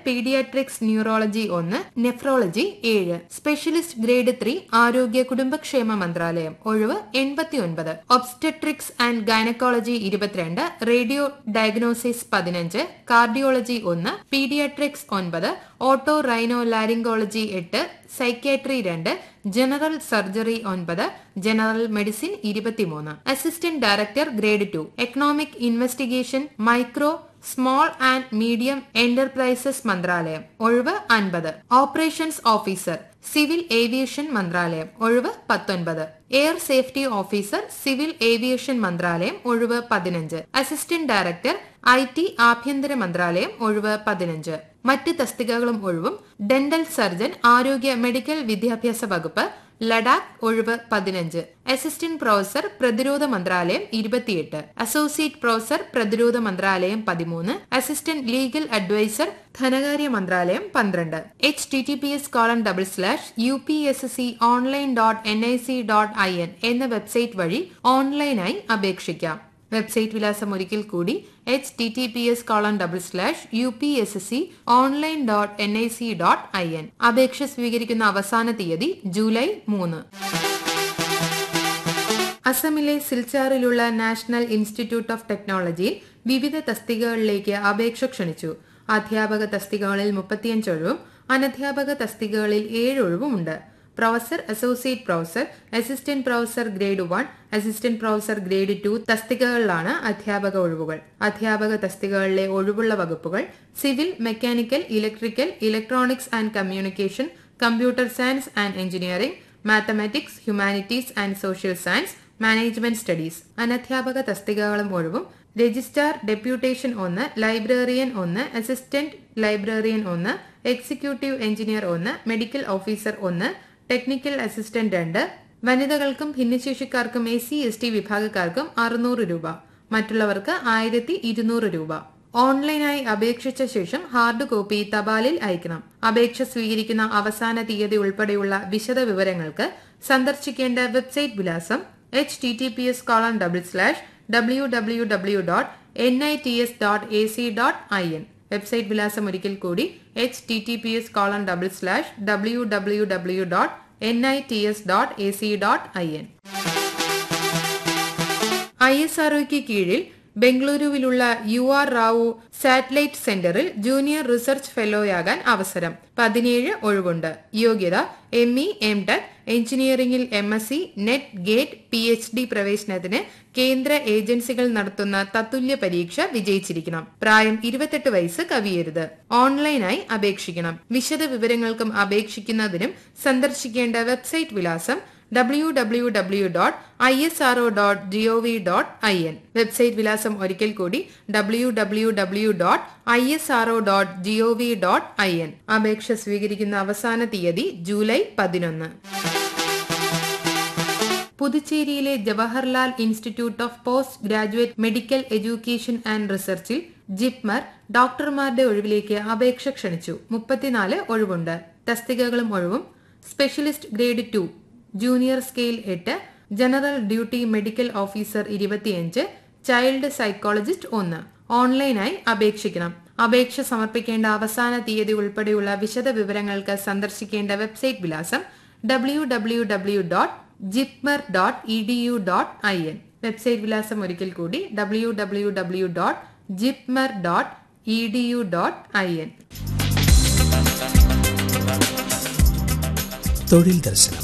paediatrics neurology ഒന്ന് nephrology ഏഴ് specialist grade three ആരോഗ്യ കുടുംബക്ഷേമ മന്ത്രാലയം ഒഴിവ് എൺപത്തിയൊൻപത് ഒബ്സ്റ്റട്രിക്സ് ആൻഡ് ഗൈനക്കോളജി ഇരുപത്തിരണ്ട് റേഡിയോ ഡയഗ്നോസിസ് പതിനഞ്ച് കാർഡിയോളജി ഒന്ന് പീഡിയാട്രിക്സ് ഒൻപത് ഓട്ടോ റൈനോ ലാരിംഗോളജി എട്ട് സൈക്യാട്രി രണ്ട് ജനറൽ സർജറി ഒൻപത് ജനറൽ മെഡിസിൻ ഇരുപത്തിമൂന്ന് assistant director grade two economic investigation micro small and medium enterprises മന്ത്രാലയം ഒഴിവ് അൻപത് ഓപ്പറേഷൻസ് ഓഫീസർ സിവിൽ ഏവിയേഷൻ മന്ത്രാലയം ഒഴിവ് പത്തൊൻപത് air safety officer civil aviation മന്ത്രാലയം ഒഴിവ് പതിനഞ്ച് അസിസ്റ്റന്റ് ഡയറക്ടർ ഐ ടി ആഭ്യന്തര മന്ത്രാലയം ഒഴിവ് പതിനഞ്ച് മറ്റ് തസ്തികകളും ഒഴിവും ഡെന്റൽ സർജൻ ആരോഗ്യ മെഡിക്കൽ വിദ്യാഭ്യാസ വകുപ്പ് ലഡാക്ക് ഒഴിവ് പതിനഞ്ച് അസിസ്റ്റന്റ് പ്രൊഫസർ പ്രതിരോധ മന്ത്രാലയം ഇരുപത്തിയെട്ട് അസോസിയേറ്റ് പ്രൊഫസർ പ്രതിരോധ മന്ത്രാലയം പതിമൂന്ന് അസിസ്റ്റന്റ് ലീഗൽ അഡ്വൈസർ ധനകാര്യ മന്ത്രാലയം പന്ത്രണ്ട് H T T P S colon double slash U P S S C online dot N I C dot I N എന്ന വെബ്സൈറ്റ് വഴി ഓൺലൈനായി അപേക്ഷിക്കാം വെബ്സൈറ്റ് വിലാസം ഒരിക്കൽ കൂടി H T T P S colon double slash U P S S C online dot N I C dot I N അപേക്ഷ സ്വീകരിക്കുന്ന അവസാന തീയതി ജൂലൈ മൂന്ന് അസമിലെ സിൽച്ചാറിലുള്ള നാഷണൽ ഇൻസ്റ്റിറ്റ്യൂട്ട് ഓഫ് ടെക്നോളജിയിൽ വിവിധ തസ്തികകളിലേക്ക് അപേക്ഷ ക്ഷണിച്ചു അധ്യാപക തസ്തികകളിൽ മുപ്പത്തിയഞ്ച് ഒഴിവും അനധ്യാപക തസ്തികകളിൽ ഏഴ് ഒഴിവുമുണ്ട് professor associate professor assistant professor grade one assistant professor grade two തസ്തികകളിലാണ് അധ്യാപക ഒഴിവുകൾ അധ്യാപക തസ്തികകളിലെ ഒഴിവുള്ള വകുപ്പുകൾ civil mechanical electrical electronics and communication computer science and engineering mathematics humanities and social science management studies അനധ്യാപക തസ്തികകളും ഒഴിവും രജിസ്ട്രാർ ഡെപ്യൂട്ടേഷൻ ഒന്ന് ലൈബ്രറിയൻ ഒന്ന് അസിസ്റ്റന്റ് ലൈബ്രറിയൻ ഒന്ന് എക്സിക്യൂട്ടീവ് എഞ്ചിനീയർ ഒന്ന് മെഡിക്കൽ ഓഫീസർ ഒന്ന് ടെക്നിക്കൽ അസിസ്റ്റന്റ് രണ്ട് വനിതകൾക്കും ഭിന്നശേഷിക്കാർക്കും എസ് സി എസ് ടി വിഭാഗക്കാർക്കും അറുന്നൂറ് രൂപ മറ്റുള്ളവർക്ക് ആയിരത്തി ഇരുന്നൂറ് രൂപ ഓൺലൈനായി അപേക്ഷിച്ച ശേഷം ഹാർഡ് കോപ്പി തപാലിൽ അയക്കണം അപേക്ഷ സ്വീകരിക്കുന്ന അവസാന തീയതി ഉൾപ്പെടെയുള്ള വിശദ വിവരങ്ങൾക്ക് സന്ദർശിക്കേണ്ട വെബ്സൈറ്റ് വിലാസം H T T P S colon double slash W W W dot N I T S dot A C dot I N website വിലാസം ഒരിക്കൽ കൂടി H T T P S colon double slash W W W dot N I T S dot A C dot I N I S ആർഒയ്ക്ക് കീഴിൽ ബംഗളൂരുവിലുള്ള U R Rao satellite സെന്ററിൽ junior research ഫെലോയാകാൻ അവസരം പതിനേഴ് ഒഴിവുണ്ട് യോഗ്യത എം ഇ എം ടെക് എഞ്ചിനീയറിംഗിൽ M S C NET GATE P H D പ്രവേശനത്തിന് കേന്ദ്ര ഏജൻസികൾ നടത്തുന്ന തത്തുല്യ പരീക്ഷ വിജയിച്ചിരിക്കണം പ്രായം ഇരുപത്തെട്ട് വയസ്സ് കവിയരുത് ഓൺലൈനായി അപേക്ഷിക്കണം വിശദ വിവരങ്ങൾക്കും അപേക്ഷിക്കുന്നതിനും സന്ദർശിക്കേണ്ട വെബ്സൈറ്റ് വിലാസം W W W dot I S R O dot G O V dot I N website വിലാസം ഒരിക്കൽ കൂടി W W W dot I S R O dot G O V dot I N അപേക്ഷ സ്വീകരിക്കുന്ന അവസാന തീയതി July പതിനൊന്ന് പുതുച്ചേരിയിലെ Jawaharlal institute of post graduate medical education and റിസർച്ചിൽ ജിപ്മർ ഡോക്ടർമാരുടെ ഒഴിവിലേക്ക് അപേക്ഷ ക്ഷണിച്ചു മുപ്പത്തിനാല് ഒഴിവുണ്ട് തസ്തികകളും ഒഴിവും specialist grade to junior scale എട്ട് ജനറൽ ഡ്യൂട്ടി മെഡിക്കൽ ഓഫീസർ ഇരുപത്തിയഞ്ച് ചൈൽഡ് സൈക്കോളജിസ്റ്റ് ഒന്ന് ഓൺലൈനായി അപേക്ഷിക്കണം അപേക്ഷ സമർപ്പിക്കേണ്ട അവസാന തീയതി ഉൾപ്പെടെയുള്ള വിശദ വിവരങ്ങൾക്ക് സന്ദർശിക്കേണ്ട വെബ്സൈറ്റ് വിലാസം W W W dot JIPMER dot E D U dot I N website വിലാസം ഒരിക്കൽ കൂടി W W W dot JIPMER dot E D U dot I N തൊഴിൽ ദർശനം